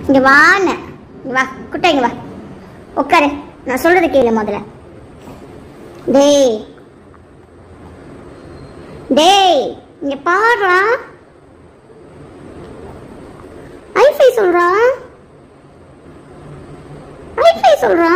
இங்க வான்னு இங்க வா குட்டை இங்க வா உட்காரு நான் சொல்றது கேளு முதல்ல டேய் டேய் இங்க பாடுறா ஐஃபை சொல்றா ஐஃபை சொல்றா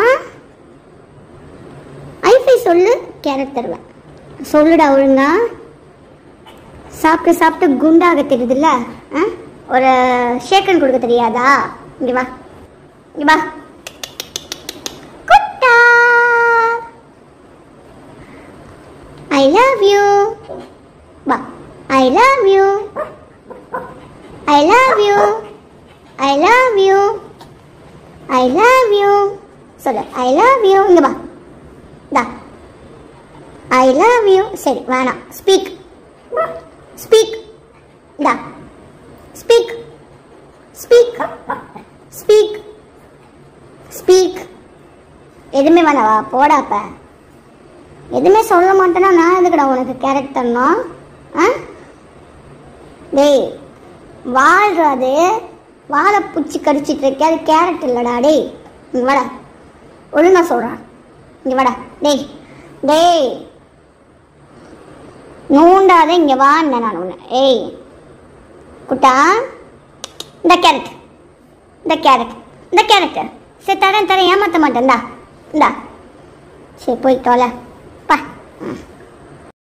ஐஃபை சொல்லு கேரட் தருவேன் சொல்லுடா ஒழுங்கா சாப்பிட்டு சாப்பிட்டு குண்டாக தெரியுதுல்ல ஆ? ஒரு ஷேக்கன் கொடுக்க தெரியாதா இங்க வா இங்க வா குட்டா ஐ லவ் யூ வா I love you I love you I love you I love you சொல்லு ஐ லவ் யூ இங்க வா தா ஐ லவ் யூ சரி வேணாம் ஸ்பீக் ஸ்பீக் தா ஸ்பீக் ஸ்பீக் ஸ்பீக் ஸ்பீக் எதுவுமே வேணாவா போடாப்ப எதுவுமே சொல்ல மாட்டேன்னா நான் எதுக்குடா உனக்கு கேரட் தரணும் ஆ டேய் வாழ்றது வாழை பூச்சி கடிச்சிட்டு இருக்க அது கேரட் இல்லடா டேய் இங்க வாடா ஒழுங்கா சொல்றான் இங்க வாடா டேய் டேய் நூண்டாத இங்க வான்னு நான் உன்னை ஏய் குட்டா இந்த கேரட் இந்த கேரட் இந்த கேரட் சரி தரேன் தரேன் ஏமாத்த மாட்டேன்டா இந்தா சரி போய் தொலை பா ம்